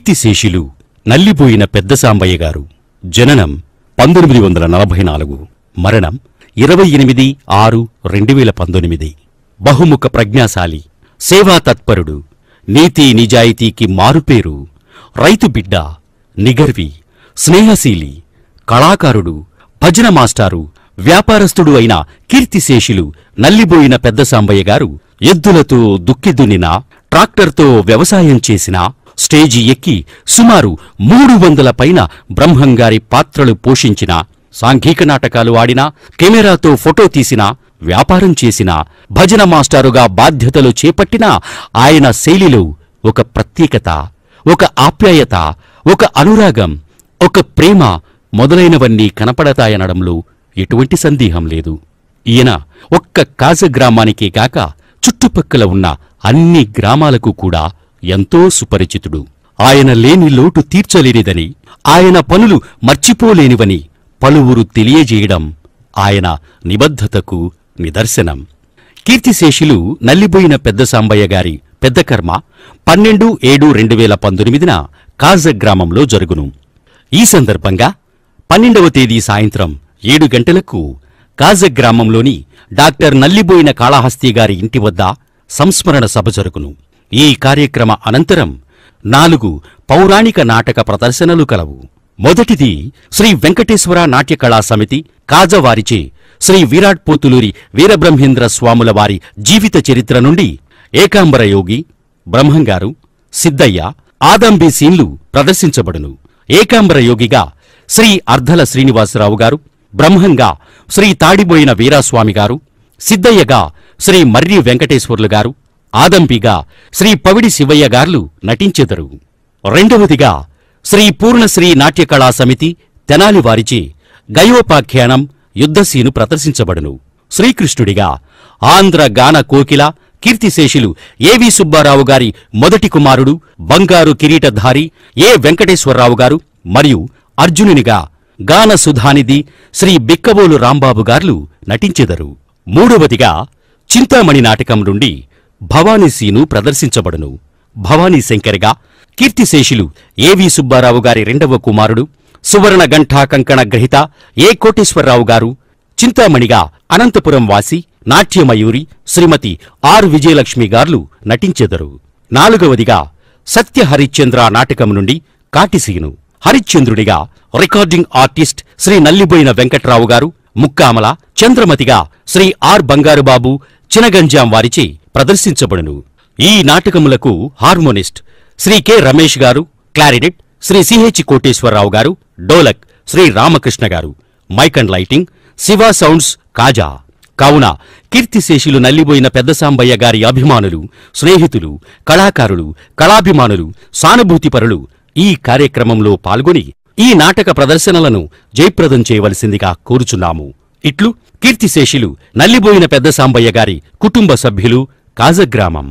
కీర్తిశేషులు నల్లిపోయిన పెద్ద సాంబయ్య గారు జననం పంతొమ్మిది వందల నలభై నాలుగు మరణం ఇరవై ఎనిమిది ఆరు రెండు వేల పంతొమ్మిది బహుముఖ ప్రజ్ఞాశాలి సేవా తత్పరుడు నీతి నిజాయితీకి మారుపేరు రైతు బిడ్డ నిగర్వి స్నేహశీలి కళాకారుడు భజన మాస్టారు వ్యాపారస్తుడు అయిన కీర్తిశేషులు నల్లిబోయిన పెద్ద సాంబయ్య గారు ఎద్దులతో దుక్కిదున్నిన ట్రాక్టర్తో వ్యవసాయం చేసిన స్టేజి ఎక్కి సుమారు మూడు వందల పైన బ్రహ్మంగారి పాత్రలు పోషించిన సాంఘిక నాటకాలు ఆడినా కెమెరాతో ఫోటో తీసినా వ్యాపారం చేసినా భజన మాస్టారుగా బాధ్యతలు చేపట్టినా ఆయన శైలిలో ఒక ప్రత్యేకత ఒక ఆప్యాయత ఒక అనురాగం ఒక ప్రేమ మొదలైనవన్నీ కనపడతాయనడంలో ఎటువంటి సందేహం లేదు ఈయన ఒక్క కాజ గ్రామానికే కాక చుట్టుపక్కల ఉన్న అన్ని గ్రామాలకు కూడా ఎంతో సుపరిచితుడు ఆయన లేని లోటు తీర్చలేనిదని ఆయన పనులు మర్చిపోలేనివని పలువురు తెలియజేయడం ఆయన నిబద్ధతకు నిదర్శనం కీర్తిశేషులు నల్లిబోయిన పెద్ద సాంబయ్య గారి పెద్ద కర్మ పన్నెండు ఏడు రెండు వేల పంతొమ్మిదిన కాజ గ్రామంలో జరుగును ఈ సందర్భంగా పన్నెండవ తేదీ సాయంత్రం ఏడు గంటలకు కాజ గ్రామంలోని డాక్టర్ నల్లిబోయిన కాళహస్తి గారి ఇంటి వద్ద సంస్మరణ సభ జరుగును ఈ కార్యక్రమ అనంతరం నాలుగు పౌరాణిక నాటక ప్రదర్శనలు కలవు మొదటిది శ్రీ వెంకటేశ్వర నాట్య కళా సమితి కాజవారిచే శ్రీ విరాట్ పోతులూరి వీరబ్రహ్మేంద్ర స్వాముల వారి జీవిత చరిత్ర నుండి ఏకాంబర యోగి బ్రహ్మంగారు సిద్ధయ్య ఆదంబి సీన్లు ప్రదర్శించబడును ఏకాంబర యోగిగా శ్రీ అర్ధల శ్రీనివాసరావు గారు బ్రహ్మంగా శ్రీ తాడిబోయిన వీరాస్వామి గారు సిద్ధయ్యగా శ్రీ మర్రి వెంకటేశ్వర్లు గారు ఆదంబిగా శ్రీ పవిడి శివయ్య గార్లు నటించెదరు రెండవదిగా శ్రీ పూర్ణశ్రీ నాట్య కళా సమితి తెనాలి వారిచే గయోపాఖ్యానం యుద్ధసీను ప్రదర్శించబడును శ్రీకృష్ణుడిగా ఆంధ్ర గాన కోకిల కీర్తిశేషులు ఏవి సుబ్బారావు గారి మొదటి కుమారుడు బంగారు కిరీటధారి ఏ వెంకటేశ్వరరావు గారు మరియు అర్జునునిగా గాన సుధానిధి శ్రీ బిక్కబోలు రాంబాబు గార్లు నటించెదరు మూడవదిగా చింతామణి నాటకం నుండి భవానీ సీను ప్రదర్శించబడును భవానీ శంకర్గా కీర్తిశేషులు ఏవి సుబ్బారావు గారి రెండవ కుమారుడు సువర్ణ గంఠా కంకణ గ్రహీత ఏ కోటేశ్వరరావు గారు చింతామణిగా అనంతపురం వాసి నాట్యమయూరి శ్రీమతి ఆర్ విజయలక్ష్మి గార్లు నటించెదరు నాలుగవదిగా సత్య హరిశ్చంద్ర నాటకం నుండి కాటిసీను హరిశ్చంద్రుడిగా రికార్డింగ్ ఆర్టిస్ట్ శ్రీ నల్లిబోయిన వెంకట్రావు గారు ముక్కామల చంద్రమతిగా శ్రీ ఆర్ బంగారుబాబు చినగంజాం వారిచే ప్రదర్శించబడును ఈ నాటకములకు harmonist Shri K Ramesh garu clarinet Shri CH Koteswararao గారు dholak Shri Ramakrishna garu mike and lighting Shiva sounds Kaja కావున కీర్తిశేషులు నల్లిబోయిన పెద్ద సాంబయ్య గారి అభిమానులు స్నేహితులు కళాకారులు కళాభిమానులు సానుభూతిపరులు ఈ కార్యక్రమంలో పాల్గొని ఈ నాటక ప్రదర్శనలను జయప్రదం చేయవలసిందిగా కోరుచున్నాము ఇట్లు కీర్తిశేషులు నల్లిబోయిన పెద్ద సాంబయ్య గారి కుటుంబ సభ్యులు కాజగ్రామం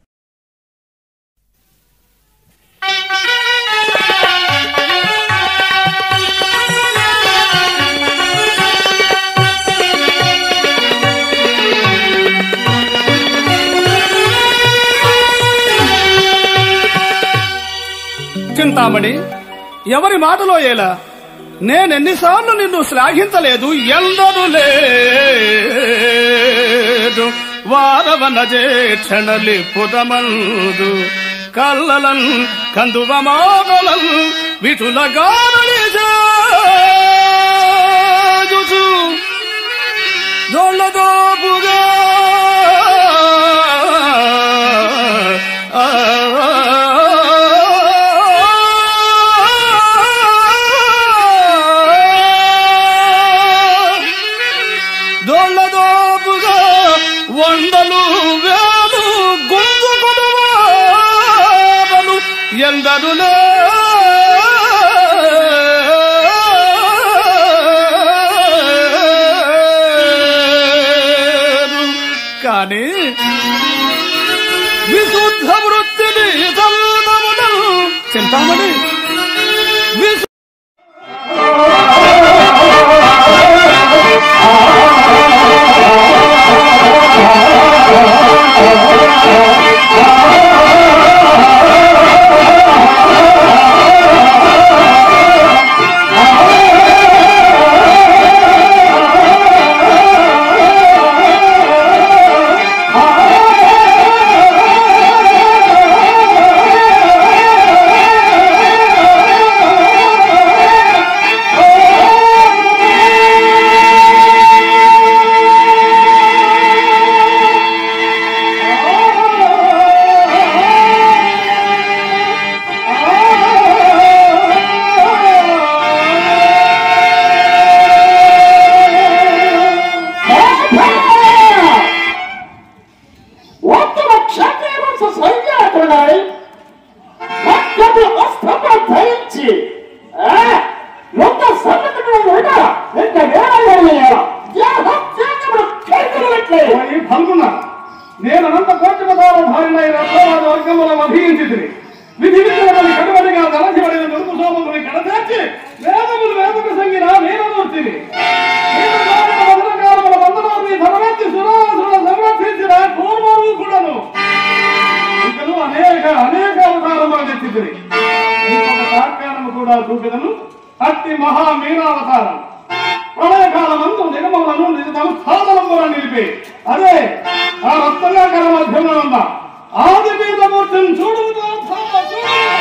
చింతామణి ఎవరి మాటలో ఏలా నేనెన్నిసార్లు నిన్ను శ్లాఘించలేదు ఎందరు లేదు వారవన జేక్షణలి పుదమందు కల్లలన్ కందువ మాగలన్ విటుల గారళి జాజుచు దొళ్ళదోపుగా దొళ్ళదోపుగా వందలు వేలు గుంపు కొడవారలు ఎందరు లేరు. కానీ విశుద్ధ వృత్తిని చదువుదమును చింతామణి విశు ఆ వచ్చింది విధి విధానాన్ని కట్టుబడిగా తలసిబడిన దుర్ము సోమముని కడతేర్చి వేదములు వేదకు సంగిన వీరమూర్తిని వదనకాలముల వందనాన్ని ధనవచ్చి సురాసురుల సంరక్షించిన పూర్వము కూడాను ఇంకను అనేక అనేక అవతారములు తెచ్చింది ఇంకొక సాకారము కూడా చూపెదను అట్టి మహా మీనావతారం ప్రళయకాలమందు నిగమములను నిజ సంస్థానములను నిలిపి అదే ఆ రత్నగాకర మధ్యంలో ఉన్న ఆది పీఠమూర్తిని చూడుతో చూడు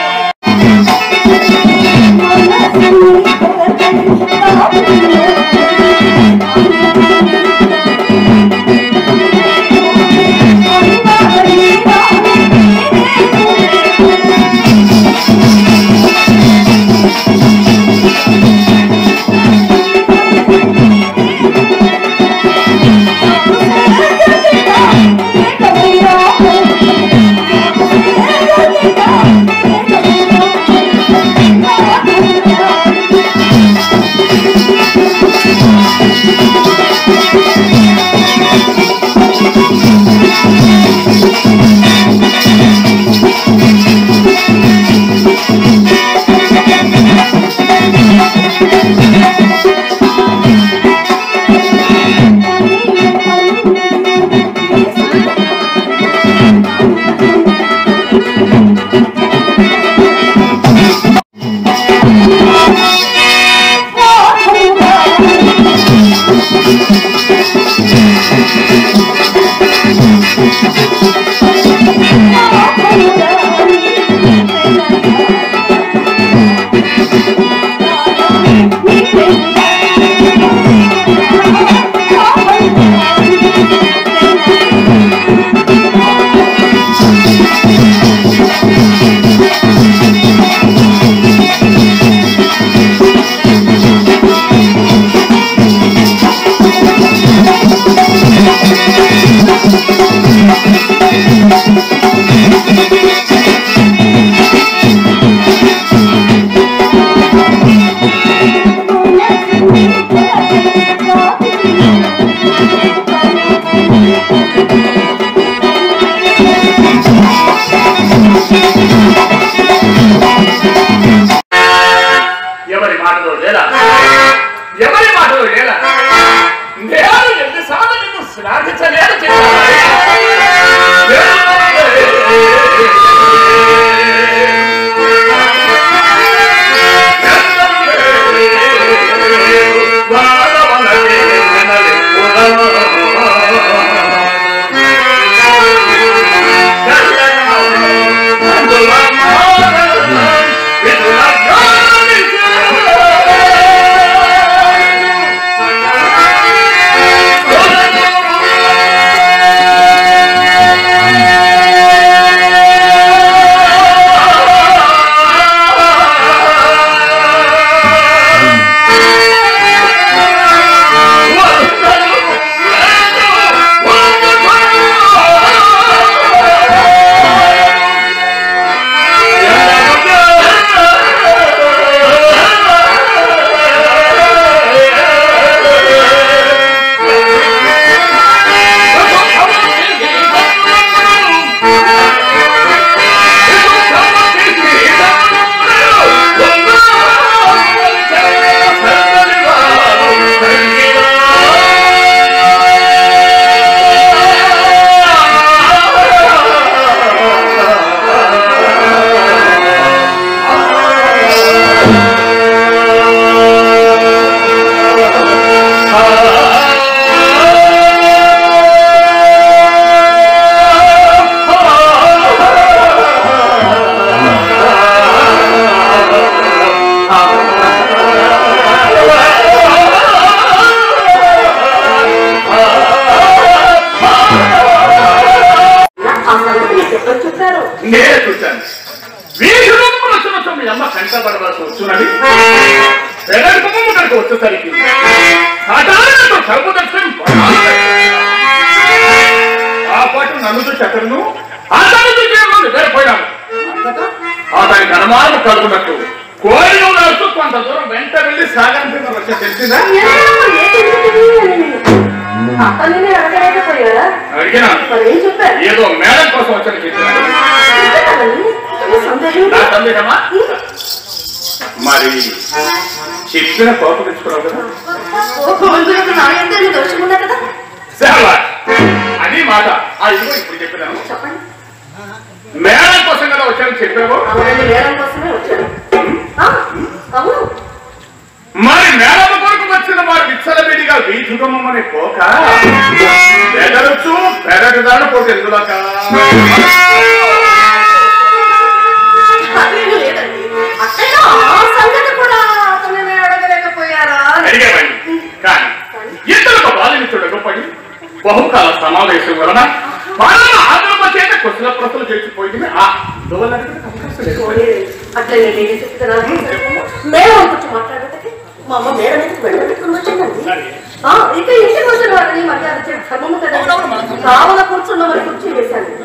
ఎవరి మాటలో లేదా ఎవరి మాటలో లేదా నేను ఎన్నిసార్లు నిన్ను శ్లాఘించలేదు ఆ సంగతి నీకు ఎప్పుడు చెప్పారు నేను చూశాను వీధులు వచ్చిన మీ అమ్మ కంటపడవలసి వస్తున్నది పెదర్పము ఇక్కడికి వచ్చేసరికి సాధారణతో కలుపు దర్శనం ఆ పాటు నన్ను చక్రను అతని నిద్రపోయాను అతనికి అనుమానం కలుగునట్టు కోరిలో నడుస్తూ కొంత దూరం వెంట వెళ్ళి సాగంపిన వచ్చే తెలిసిందా అతన్ని అడగలేకపోయారా అడిగినా మరి ఏం చెప్పారు ఏదో మేడం కోసం వచ్చాను చెప్పాను చెప్పారని తెలియదు. నా సందేహమా మరి చెప్పిన కోప తెచ్చుకున్నావు కదా ఓ మందులకు నా ఎంత దోషం ఉందా కదా శాబాష్. అది మాట ఆ ఇదిగో ఇప్పుడు చెప్పినాను చెప్పండి మేడం కోసం కదా వచ్చాను చెప్పావు అవునండి వేలం కోసమే వచ్చాను ఆ, అవును మరి మేడం కొరకు వచ్చిన వారు విచ్చలవిడిగా వీధుగమని పోక పెదరచ్చు పెరగదాడు పోతే ఎందులోక అదేమీ లేదండి అత్తయ్య ఆ సంగతి కూడా అతను అడగలేకపోయారా అని. అడిగేవాడిని కానీ ఇద్దరు బాలిమిత్రుడు పడి బహుకాల సమావేశం వలన పాలన ఆగ్రహ చేత కుశల ప్రశ్నలు చేసిపోయింది ఆ అందువల్ల అవకాశం లేదు. అట్లా నేను చెప్తున్నాను మేడం కొంచెం మాట్లాడటకి మా అమ్మ మేడం ఎందుకు వెళ్ళబెట్టుకుని వచ్చిందండి ఆ, ఇక ఇంటికి వచ్చిన వారిని మర్యాద చేయడం ధర్మము కదా కావల కూర్చున్న వారి కుర్చీ వేశాను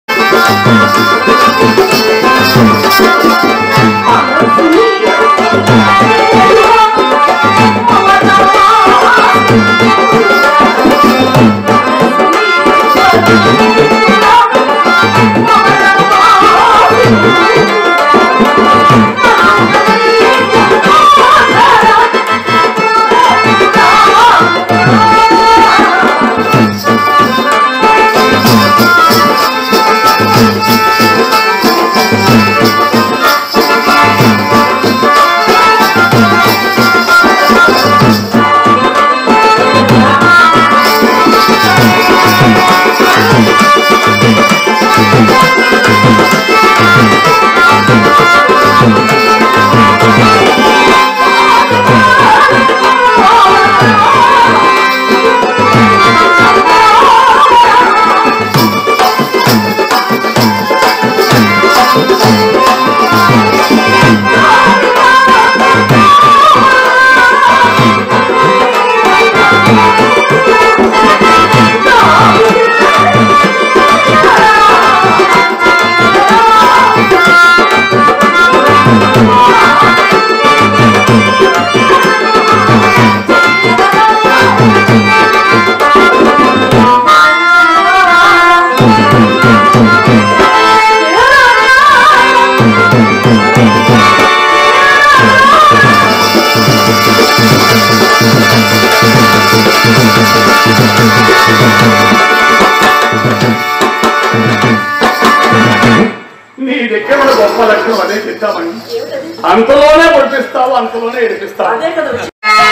నీ దగ్గర ఉన్న గొప్ప లక్షణం అదే చెప్తామని ఏమిటది అంతలోనే పొడిపిస్తావు అంతలోనే ఏడిపిస్తావు అదే కదా విషయం.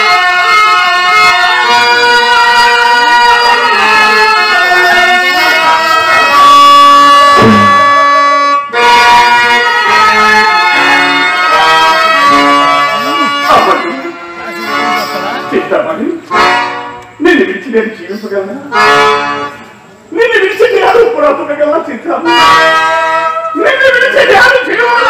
అవ్వదు. చెప్తామని నిన్ను విడిచి నేను జీవించగలనా నిన్ను విడిచి నేను పురాతనగలనా చిత్తాము నిన్ను విడిచి నేను జీవన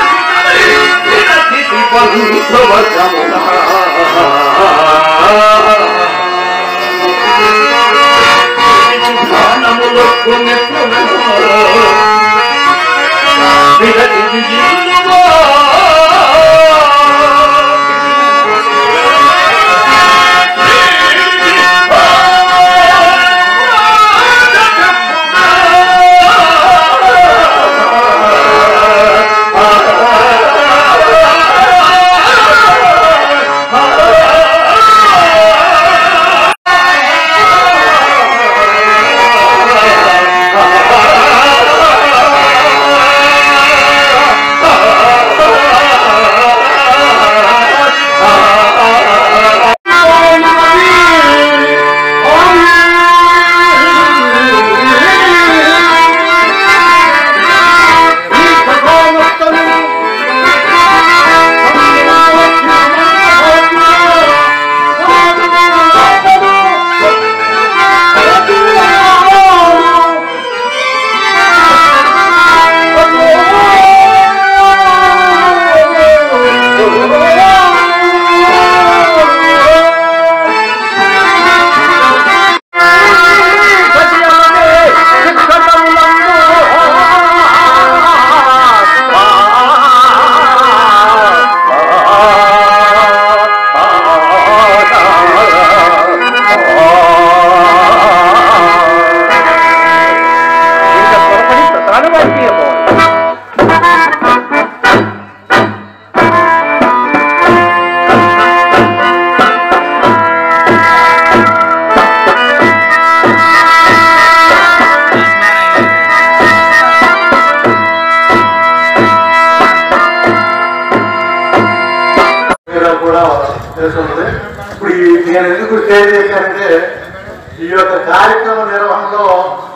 కూడా తెలుస్తుంది ఇప్పుడు ఈ నేను ఎందుకు స్టేజ్ చేశానంటే ఈ యొక్క కార్యక్రమ నిర్వహణలో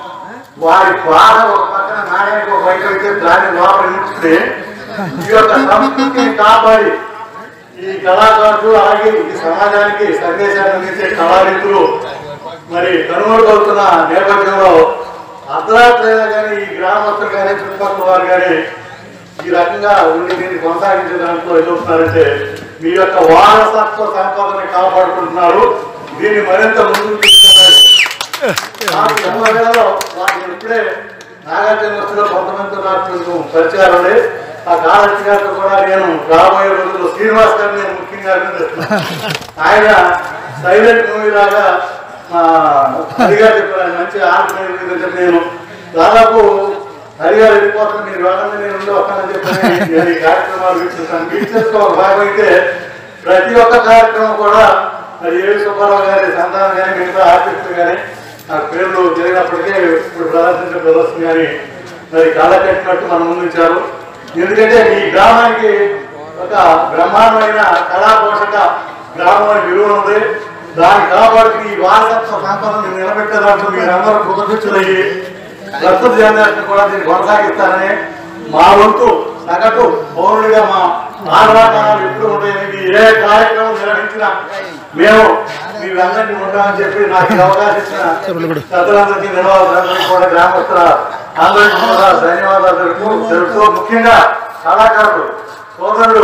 వారి బాధ ఒక పక్కన నాణ్యానికి ఒక వైపు అయితే దాన్ని లోపల ఉంచుకుని ఈ యొక్క సంస్కృతిని కాపాడి ఈ కళాకారులు అలాగే ఈ సమాజానికి సందేశాన్ని అందించే కళారీతులు మరి కనుగొనగలుగుతున్న నేపథ్యంలో అర్ధరాత్రైనా కానీ ఈ గ్రామస్తులు కానీ చుట్టుపక్కల వారు కానీ ఈ రకంగా ఉండి దీన్ని కొనసాగించే దాంట్లో ఎదుగుతున్నారంటే మీ యొక్క వారసత్వ సంపదని కాపాడుకుంటున్నారు దీన్ని మరింత ముందుకు తీసుకెళ్ళాలి నాకు ఎన్నో వేళలో వాటిని ఇప్పుడే నాగార్జున వస్తులో కొంతమందితో నాకు కొంచెం పరిచయాలు ఉన్నాయి ఆ కాలక్షి గారితో కూడా నేను రాబోయే రోజుల్లో శ్రీనివాస్ గారిని నేను ముఖ్యంగా అభినందిస్తున్నాను ఆయన సైలెంట్ మూవీ లాగా మా హరిగా చెప్పారు ఆయన మంచి ఆర్గనైజర్ నేను దాదాపు హరిగారు వెళ్ళిపోతాను మీరు వెళ్ళండి నేను ఉండి వస్తానని చెప్పి నేను ఈ కార్యక్రమాలు వీక్షిస్తాను వీక్షించడం ఒక భాగం అయితే ప్రతి ఒక్క కార్యక్రమం కూడా మరి ఏవి సుబ్బారావు గారి సంతానం కానీ మిగతా ఆర్టిస్టులు కానీ ఆ పేర్లు జరిగినప్పటికీ ఇప్పుడు ప్రదర్శించే ప్రదర్శన కానీ మరి కళ కట్టినట్టు మన ముందుంచారు ఎందుకంటే ఈ గ్రామానికి ఒక బ్రహ్మాండమైన కళా పోషక గ్రామం అని విలువ ఉంది దాన్ని కాపాడుతూ ఈ వారసత్వ సంపదను నిలబెట్టే దాంట్లో మీరందరూ కృతజ్ఞులయ్యి ప్రస్తుత జనరేషన్ కూడా దీన్ని కొనసాగిస్తారని మా వంతు సగటు పౌరుడిగా మా ఆడవాటాలు ఎప్పుడు ఉంటాయని ఏ కార్యక్రమం నిర్వహించినా మేము మీ అందరినీ ఉంటామని చెప్పి నాకు ఈ అవకాశం ఇచ్చిన పెద్దలందరికీ నిర్వాహకులందరికీ కూడా గ్రామస్తుల అందరికీ కూడా ధన్యవాదాలు తెలుపుతూ తెలుపుతూ ముఖ్యంగా కళాకారులు సోదరుడు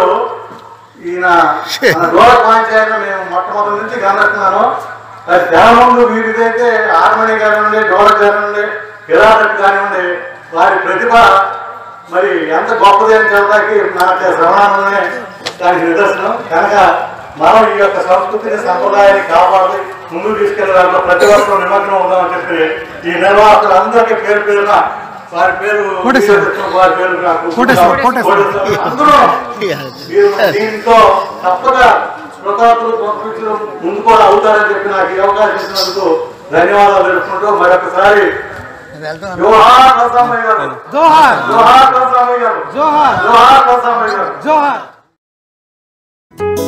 ఈయన మన దూర పంచాయతీ మేము మొట్టమొదటి నుంచి గమనిస్తున్నాను అది దేవముందు వీరిదైతే ఆర్మణి కానివ్వండి డోర కానివ్వండి గిరాటట్ కానివ్వండి వారి ప్రతిభ మరి ఎంత గొప్పది అని చెప్పడానికి నాకు శ్రవణానందమే దానికి నిదర్శనం కనుక మనం ఈ యొక్క సంస్కృతిని సంప్రదాయాన్ని కాపాడి ముందుకు తీసుకెళ్లే దాంట్లో ప్రతి ఒక్కరు నిమగ్నం ఉందామని చెప్పి ఈ నిర్వాహకులందరికీ పేరు పేరున వారి పేరు వారి పేరు నాకు కోటేశ్వర. అందరూ మీరు దీంతో తప్పక కృతార్థులు పంపించడం ముందు కూడా అవుతారని చెప్పి నాకు ఈ అవకాశం ఇచ్చినందుకు ధన్యవాదాలు తెలుపుకుంటూ మరొకసారి జోహార్ రసామయ్య గారు జోహార్ జోహార్ రసామయ్య గారు జోహార్ జోహార్ రసామయ్య గారు జోహార్